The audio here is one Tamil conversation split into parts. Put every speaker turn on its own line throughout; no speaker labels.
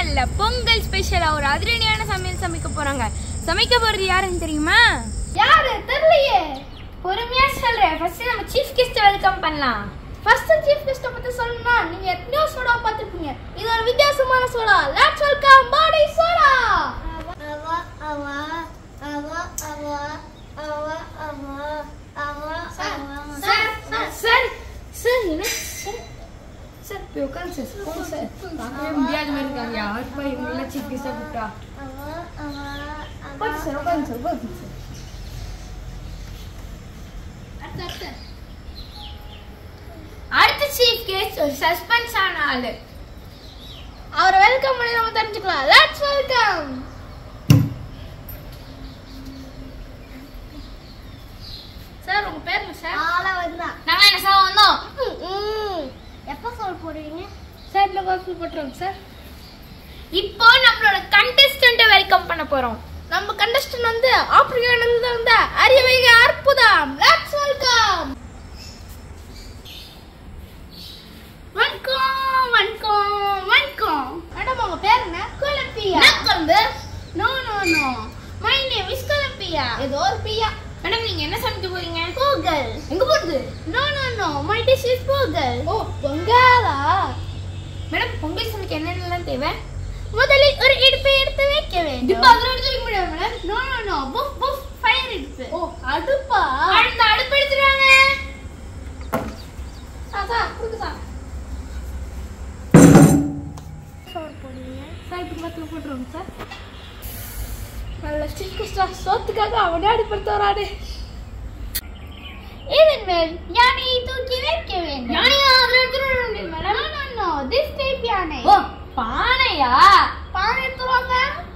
சேனல்ல பொங்கல் ஸ்பெஷலா ஒரு அதிரடியான சமையல் சமைக்க போறாங்க சமைக்க போறது யாருன்னு தெரியுமா
யாரு தெரியலையே
பொறுமையா சொல்றேன் ஃபர்ஸ்ட் நம்ம சீஃப் கெஸ்ட் வெல்கம் பண்ணலாம்
ஃபர்ஸ்ட் சீஃப் கெஸ்ட பத்தி சொல்லணும்னா நீங்க எத்தனையோ சோடா பார்த்திருப்பீங்க இது ஒரு வித்தியாசமான சோடா லெட்ஸ் வெல்கம் பாடி சோடா
சார் சார் சார் என்ன சார் சார் போய் உட்காந்து சார் போங்க சார் பார்க்கவே முடியாத மாதிரி இருக்காங்க யார் போய் இவங்களெல்லாம் சீஃப் கெஸ்டா கூப்பிட்டா உட்காந்து சார் உட்காந்து சார் உட்காந்து சார் அடுத்த சீஃப் கெஸ்ட் ஒரு சஸ்பென்ஸ் ஆன ஆளு
அவரை வெல்கம் பண்ணி நம்ம தெரிஞ்சுக்கலாம் லெட்ஸ் வெல்கம்
சார் உங்க பேர் என்ன சார்
ஆளா வந்தா
நாங்க என்ன சார் வந்தோம்
எப்ப சொல் போடுவீங்க
சார் இந்த காஃபி போட்டுருங்க சார் இப்போ நம்மளோட கண்டெஸ்டன்ட் வெல்கம் பண்ண போறோம்
நம்ம கண்டஸ்டன் வந்து ஆப்பிரிக்கானிலிருந்து வந்த அறிவைக அற்புதம் லெட்ஸ் வெல்கம்
வணக்கம் வணக்கம் வணக்கம்
மேடம் உங்க பேர் என்ன குலப்பியா
நக்கம்பு no no no my name is Colombia
ஏதோ ஒரு பியா
மேடம் நீங்க என்ன சமைக்க போறீங்க
கூகல்
எங்க போறது
no no no my dish is Google ஓ பொங்கலா
மேடம் பொங்கல் சமைக்க என்னென்னலாம் தேவை
முதலில் ஒரு இடுப்பை எடுத்து வைக்க வேண்டும்
இப்போ அதோட எடுத்து வைக்க முடியாது madam
no no no puff puff fire இடுப்பு ஓ அடுப்பா
அடுத்த அடுப்பு எடுத்துருவாங்க
சார் சார் கொடுங்க சார் சோறு போடுவீங்க
சார் இப்போ பத்தில் போட்டுருவோங்க சார்
நல்ல ஸ்ரீகிருஷ்ணா சோத்துக்காக அவனே அடிப்படுத்த வரானே இதன் மேல் யானையை தூக்கி வைக்க வேண்டும்
யானையா அதில் எடுத்துருவாங்க madam
no no no this type யானை
ஓ பானையா
பானை எடுத்துருவாங்க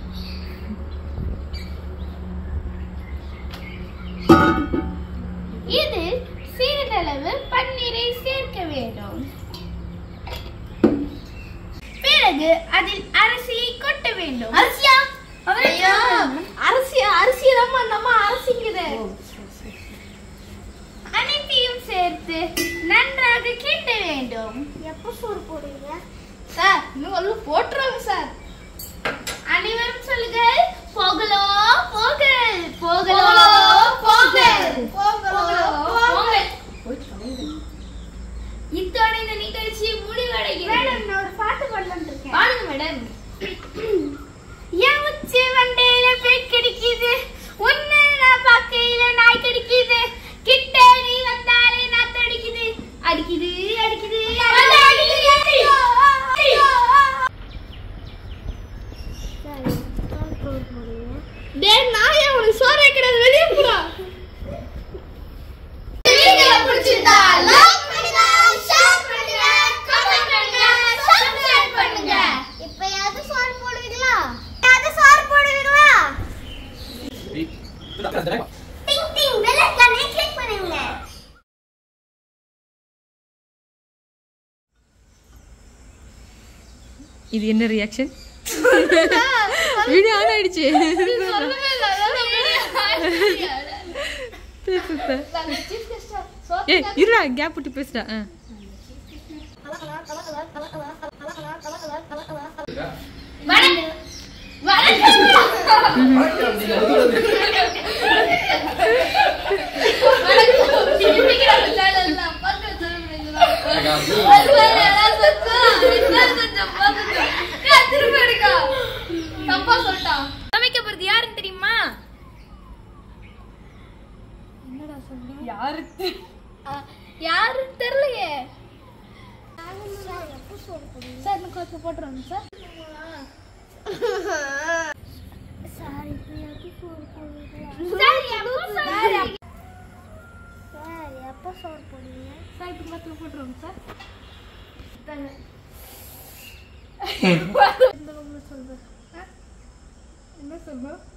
இது சிறிதளவு பன்னீரை சேர்க்க வேண்டும் பிறகு அதில் அரிசியை கொட்ட வேண்டும்
அரிசியா
ஐயோ, அரிசி அரிசி தான் நம்ம அரிசிங்குது அனைத்தையும் சேர்த்து நன்றாக கிட்ட வேண்டும் எப்போ சோறு போடுவீங்க சார் இன்னும் ஒன்று போட்டுருவாங்க சார் அனைவரும் சொல்லுங்கள் போகலோ போகல் போகலோ போகல் போகலோ போகல்
இத்தோட இந்த நிகழ்ச்சி முடிவடைகிறது
மேடம் நான் ஒரு பாட்டு கொண்டு இருக்கேன்
பாருங்க மேடம்
என் உச்சி வண்டையில பேய் கடிக்குது உன்னை நான் பார்க்கையில நாய் கடிக்குது கிட்ட நீ வந்தாலே நான் தடிக்குது அடிக்குது அடிக்குது அடிக்குது, அடிக்குது. டேய் நாயே உனக்கு சோறு வைக்கிறது வெளியே போடா வீடியோ பிடிச்சிருந்தா லைக் பண்ணுங்க ஷேர் பண்ணுங்க கமெண்ட் பண்ணுங்க சப்ஸ்கிரைப் பண்ணுங்க இப்பயாவது சோறு போடுவீங்களா யாவது சோறு போடுவீங்களா டிங் டிங் பெல் ஐகானை கிளிக் பண்ணுங்க
இது என்ன ரியாக்ஷன் வீடியோ ஆன் ஆயிடுச்சு பேசு சார். ஏய் இருடா கேப் விட்டு பேசுடா ஆ.
தப்பா சொல்லிட்டான் சமைக்க போறது யாருன்னு தெரியுமா யாருக்கு
யாருன்னு தெரியலையே சார் எனக்கு கொஞ்சம் போட்டுருவாங்க சார் சார் எப்போ சோறு போடுவீங்க
சார் இப்போ பத்தில் போட்டுருவோங்க சார்
இந்த ரூம்ல சொல்றேன்
என்ன சொல்லுவோம்